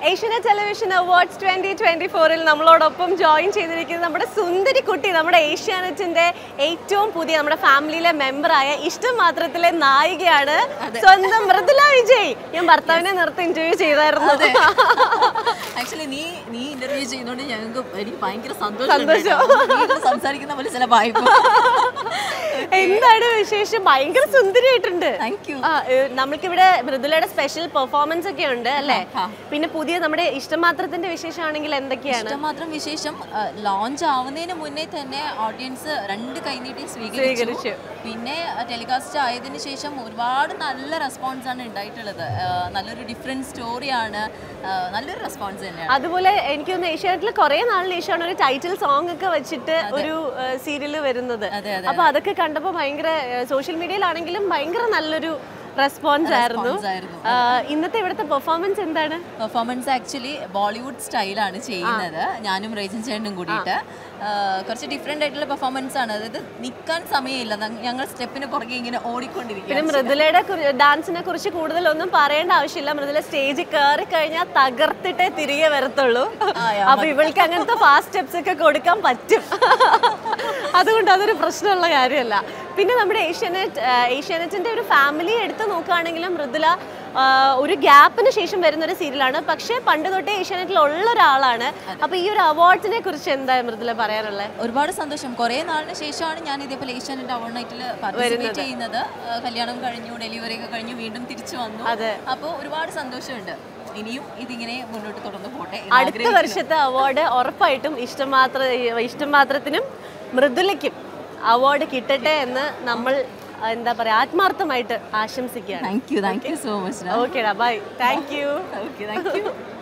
Asianet television awards twenty twenty ഫോറിൽ നമ്മളോടൊപ്പം join ചെയ്തിരിക്കുന്നത് നമ്മുടെ സുന്ദരി കുട്ടി നമ്മുടെ ഏഷ്യാനെറ്റിന്റെ ഏറ്റവും പുതിയ നമ്മുടെ ഫാമിലിയിലെ മെമ്പറായ ഇഷ്ടം മാത്രത്തിലെ നായികയാണ് സ്വന്തം മൃദുല വിജയ് ഞാൻ ഭർത്താവിനെ നിർത്തി ഇന്റർവ്യൂ ചെയ്തായിരുന്നു ആക്ച്വലി നീ നീ ഇന്റർവ്യൂ ചെയ്യുന്നോണ്ട് ഞങ്ങൾക്ക് എനിക്ക് ഭയങ്കര സന്തോഷം. സന്തോഷം സംസാരിക്കുന്ന പോലെ ചില വായ്പ എന്താണ് വിശേഷം ഭയങ്കര സുന്ദരിയായിട്ടുണ്ട് താങ്ക് യു ആ, ഏ, നമ്മൾക്കിവിടെ മൃദുലയുടെ സ്പെഷ്യൽ പെർഫോമൻസ് ഒക്കെ ഉണ്ട് അല്ലേ ആ. പിന്നെ പുതിയ നമ്മുടെ ഇഷ്ടമാത്രത്തിന്റെ വിശേഷമാണെങ്കിൽ എന്തൊക്കെയാണ് ഇഷ്ടമാത്രം വിശേഷം ലോഞ്ച് ആവുന്നതിന് മുന്നേ തന്നെ ഓഡിയൻസ് രണ്ട് കൈനീട്ടി സ്വീകരിച്ചു. സ്വീകരിച്ചു പിന്നെ ടെലികാസ്റ്റ് ആയതിനു ശേഷം ഒരുപാട് നല്ല റെസ്പോൺസ് ആണ് ഉണ്ടായിട്ടുള്ളത് ആ, നല്ലൊരു ഡിഫറെൻറ്റ് സ്റ്റോറിയാണ് നല്ലൊരു റെസ്പോൺസ് തന്നെയാണ് അതുപോലെ എനിക്ക് തോന്നുന്നു ഏഷ്യാനെറ്റിൽ കുറെ നാളിന് ശേഷമാണ് ഒരു ടൈറ്റിൽ സോങ് ഒക്കെ വെച്ചിട്ട് ഒരു സീരിയൽ വരുന്നത് അതെ, അതെ, അപ്പൊ അതൊക്കെ കണ്ടപ്പോൾ ഭയങ്കര സോഷ്യൽ മീഡിയയിലാണെങ്കിലും ഭയങ്കര നല്ലൊരു റെസ്പോൺസ് ആയിരുന്നു Response ആയിരുന്നു. ആ, ഇന്നത്തെ ഇവിടുത്തെ പെർഫോമൻസ് എന്താണ് പെർഫോമൻസ് ആക്ച്വലി ബോളിവുഡ് സ്റ്റൈലാണ് ചെയ്യുന്നത് ഞാനും റേജൻ ചേട്ടനും കൂടിയിട്ട് ആ, കുറച്ച് ഡിഫറെൻ്റ് ആയിട്ടുള്ള പെർഫോമൻസ് ആണ് അതായത് നിൽക്കാൻ സമയമില്ല ന- ഞങ്ങൾ സ്റ്റെപ്പിന് പുറകെ ഇങ്ങനെ പിന്നെ ഓടിക്കൊണ്ടിരിക്കും മൃദുലയുടെ കുറി- ഡാൻസിനെ കുറിച്ച് കൂടുതലൊന്നും പറയേണ്ട ആവശ്യമില്ല മൃദുല സ്റ്റേജിൽ കയറി കഴിഞ്ഞാൽ തകർത്തിട്ടേ തിരികെ വരത്തുള്ളൂ അപ്പൊ ഇവൾക്ക് അങ്ങനത്തെ ഫാസ്റ്റ് സ്റ്റെപ്സ് ഒക്കെ കൊടുക്കാൻ പറ്റും അതുകൊണ്ട് അതൊരു പ്രശ്നമുള്ള കാര്യമല്ല പിന്നെ നമ്മുടെ ഏഷ്യാനെറ്റ് ആ, ഏഷ്യാനെറ്റിന്റെ ഒരു ഫാമിലി എടുത്ത് നോക്കുകയാണെങ്കിലും മൃദുല ആ, ഒരു ഗ്യാപ്പിന് ശേഷം വരുന്ന ഒരു സീരിയലാണ് പക്ഷേ പണ്ട് തൊട്ടേ ഏഷ്യാനെറ്റിൽ ഉള്ള ഒരാളാണ് അപ്പൊ ഈ ഒരു അവാർഡിനെ കുറിച്ച് എന്താ മൃദുല പറയാനുള്ളത് ഒരുപാട് സന്തോഷം കുറേ നാളിന് ശേഷമാണ് ഞാൻ ഇതേപോലെ ഏഷ്യാനെറ്റ് അവാർഡ് നൈറ്റിൽ പാർട്ടിസിപ്പേറ്റ് ചെയ്യുന്നത് ആ, കല്യാണം കഴിഞ്ഞു ഡെലിവറി ഒക്കെ കഴിഞ്ഞു വീണ്ടും തിരിച്ചു വന്നു അതെ. അപ്പോൾ ഒരുപാട് സന്തോഷമുണ്ട് ഇനിയും ഇതിങ്ങനെ മുന്നോട്ട് തുടർന്ന് പോട്ടെ എന്ന് അടുത്ത ആഗ്രഹിക്കുന്നു. വർഷത്തെ അവാർഡ് ഉറപ്പായിട്ടും ഇഷ്ടമാത്ര ഇഷ്ടമാത്രത്തിനും മൃദുലയ്ക്കും അവാർഡ് കിട്ടട്ടെ എന്ന് നമ്മൾ എന്താ പറയാ ആത്മാർത്ഥമായിട്ട് ആശംസിക്കുകയാണ് thank you thank you so much ഓക്കേടാ bye thank you okay thank U